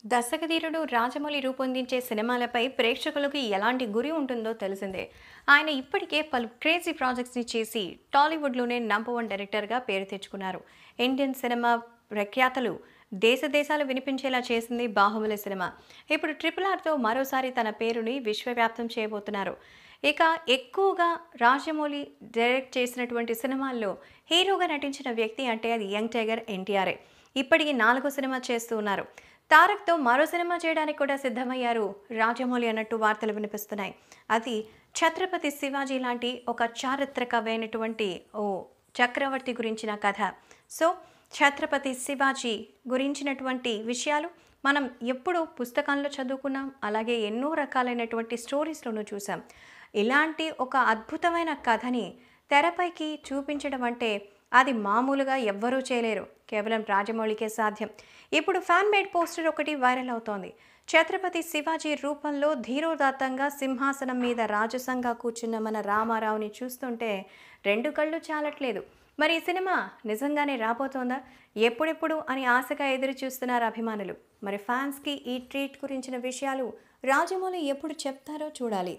దర్శకధీరుడు రాజమౌళి రూపొందించే సినిమాలపై ప్రేక్షకులకు ఎలాంటి గురి ఉంటుందో తెలిసిందే ఆయన ఇప్పటికే పలు క్రేజీ ప్రాజెక్ట్స్ని చేసి టాలీవుడ్లోనే నంబర్ వన్ డైరెక్టర్గా పేరు తెచ్చుకున్నారు ఇండియన్ సినిమా ప్రఖ్యాతలు దేశ దేశాలు వినిపించేలా చేసింది బాహుబలి సినిమా ఇప్పుడు ట్రిపుల్ ఆర్తో మరోసారి తన పేరుని విశ్వవ్యాప్తం చేయబోతున్నారు ఇక ఎక్కువగా రాజమౌళి డైరెక్ట్ చేసినటువంటి సినిమాల్లో హీరోగా నటించిన వ్యక్తి అంటే అది యంగ్ టైగర్ ఎన్టీఆర్ఏ ఇప్పటికి నాలుగో సినిమా చేస్తూ ఉన్నారు తారక్తో మరో సినిమా చేయడానికి కూడా సిద్ధమయ్యారు రాజమౌళి అన్నట్టు వార్తలు వినిపిస్తున్నాయి అది ఛత్రపతి శివాజీ లాంటి ఒక చారిత్రకమైనటువంటి ఓ చక్రవర్తి గురించిన కథ సో ఛత్రపతి శివాజీ గురించినటువంటి విషయాలు మనం ఎప్పుడూ పుస్తకాల్లో చదువుకున్నాం అలాగే ఎన్నో రకాలైనటువంటి స్టోరీస్లోనూ చూసాం ఇలాంటి ఒక అద్భుతమైన కథని తెరపైకి చూపించడం అంటే అది మామూలుగా ఎవ్వరూ చేయలేరు కేవలం రాజమౌళికే సాధ్యం ఇప్పుడు ఫ్యాన్ మేడ్ పోస్టర్ ఒకటి వైరల్ అవుతోంది ఛత్రపతి శివాజీ రూపంలో ధీరోదాత్తంగా సింహాసనం మీద రాజసంగా కూర్చున్న మన రామారావుని చూస్తుంటే రెండు కళ్ళు చాలట్లేదు మరి ఈ సినిమా నిజంగానే రాబోతోందా ఎప్పుడెప్పుడు అని ఆశగా ఎదురు చూస్తున్నారు అభిమానులు మరి ఫ్యాన్స్కి ఈ ట్రీట్ గురించిన విషయాలు రాజమౌళి ఎప్పుడు చెప్తారో చూడాలి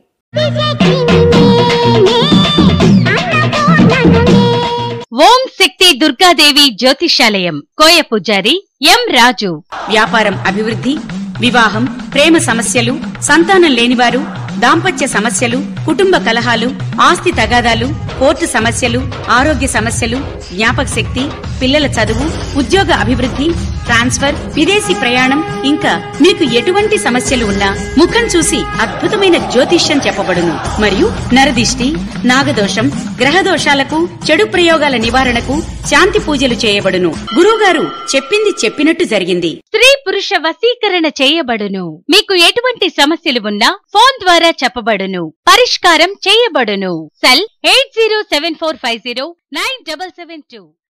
ఓం శక్తి దుర్గాదేవి జ్యోతిషాలయం కోయ పూజారి ఎం రాజు వ్యాపారం అభివృద్ధి వివాహం ప్రేమ సమస్యలు సంతానం లేనివారు దాంపత్య సమస్యలు కుటుంబ కలహాలు ఆస్తి తగాదాలు కోర్టు సమస్యలు ఆరోగ్య సమస్యలు జ్ఞాపక శక్తి పిల్లల చదువు ఉద్యోగ అభివృద్ధి ట్రాన్స్ఫర్ విదేశీ ప్రయాణం ఇంకా మీకు ఎటువంటి సమస్యలు ఉన్నా ముఖం చూసి అద్భుతమైన జ్యోతిష్యం చెప్పబడును మరియు నరదిష్టి నాగదోషం గ్రహ దోషాలకు చెడు ప్రయోగాల నివారణకు శాంతి పూజలు చేయబడును గురువుగారు చెప్పింది చెప్పినట్టు జరిగింది స్త్రీ పురుష వశీకరణ చేయబడును మీకు ఎటువంటి సమస్యలు ఉన్నా ఫోన్ ద్వారా చెప్పబడును పరిష్కారం చేయబడును cell eight zero seven four five zero nine double seven two